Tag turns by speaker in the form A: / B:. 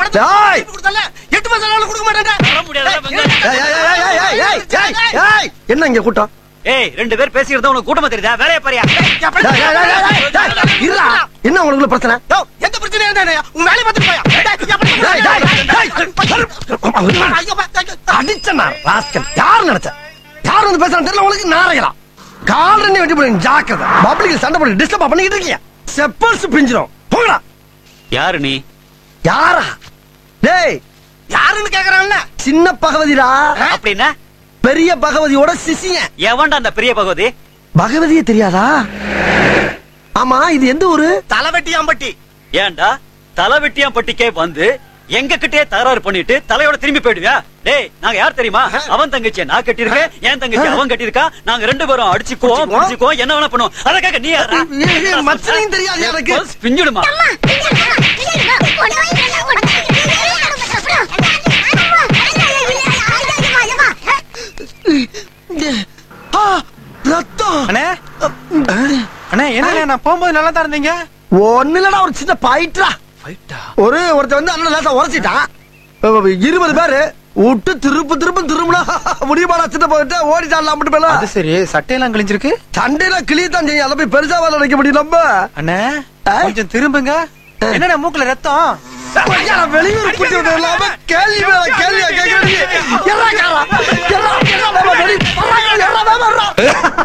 A: பணத்தை
B: டேய்.
A: திருப்பி கொடுத்தல எட்டு மாசம் ஆனாலும் கொடுக்க மாட்டேன்
C: வர முடியாதுடா, வெங்காயம்.
B: ஏய், ஏய், ஏய், ஏய், ஏய், ஏய், ஏய், ஏய், என்ன இங்க கூட்டம்
C: ஏய் ரெண்டு பேர் பேசிக்கிறதா உனக்கு கூட்டமா தெரியுதா வேலையை பாரியா
B: டேய், டேய், டேய், டேய், டேய், இருடா. என்ன உங்களுக்கு பிரச்சனை
A: எந்த பிரச்சனையும் இருந்தானே உன் வேலையை பார்த்துட்டு போயா டேய், எப்படி
B: டேய், டேய், டேய்.
A: ஐயோ, பா- ஐயோ,
B: அடிச்சனா ராஸ்கல் யார் நினைச்ச யார் வந்து பேசுறான்னு தெரியல உங்களுக்கு நாரையலாம் கால் ரெண்டு வெட்டி போடுங்க ஜாக்கிரதை பப்ளிக் சண்டை போட்டு டிஸ்டர்ப் பண்ணிக்கிட்டு இருக்கீங்க செப்பல்ஸ் பிஞ்சிரும் போங்கடா
C: யாரு நீ
B: யாரா டேய்
A: யாருன்னு கேக்குறான்ல
B: சின்ன பகவதிடா
C: அப்படின்னா
B: பெரிய பகவதியோட சிசிங்க
C: எவன்டா அந்த பெரிய பகவதி
B: பகவதியே தெரியாதா ஆமா இது எந்த ஊரு
A: தலைவெட்டியாம்பட்டி
C: ஏன்டா தலை வெட்டியாம் பட்டிக்கே வந்து எங்க கிட்டே தகராறு பண்ணிட்டு தலையோட திரும்பி போயிடுவியா டேய் நாங்க யார் தெரியுமா அவன் தங்கச்சியை நான் கட்டியிருக்கேன் என் தங்கச்சி அவன் கட்டியிருக்கா நாங்க ரெண்டு பேரும் அடிச்சுக்குவோம் புடிச்சுக்குவோம் என்ன வேணா பண்ணுவோம் அதற்காக நீ யாரா?
B: ஏய், ஏய், மச்சனையும் தெரியாது எனக்கு
C: பஸ் பிஞ்சிடுமா
B: ஆ, ரத்தம்
D: அண்ணே அண்ணே என்ன நான் போகும்போது நல்லா தான் இருந்தீங்க
B: ஒண்ணு இல்லடா ஒரு சின்ன பாயிட்டா ஒரு ஒருத்தன் வந்து அண்ணன் லேசா உரைச்சிட்டான் அஹ் இருபது பேரு விட்டு திருப்பு திரும்ப திரும்பினா முடியுமாடா சின்ன போயிட்டு ஓடிட்டான் மட்டும் பேல
D: அது சரி சட்டையெல்லாம் கிழிஞ்சிருக்கு
B: சண்டையில கிளியத்தான் செய்யும் அதை போய் பெருசா வேலை நினைக்க முடியும் நம்ம
D: அண்ணே
B: ஆ?
D: கொஞ்சம் திரும்புங்க என்னண்ணே மூக்குல ரத்தம்
B: ஐயா, நான் வெளியூர் கூட்டி விட்டு இல்லாம கேள்வி மேல கேள்வியா கேட்கறீங்க எல்லாம் காரா எல்லாம் எல்லாம் வெளி- வர்றாங்க, எல்லாம் வேகமா வர்றாங்க.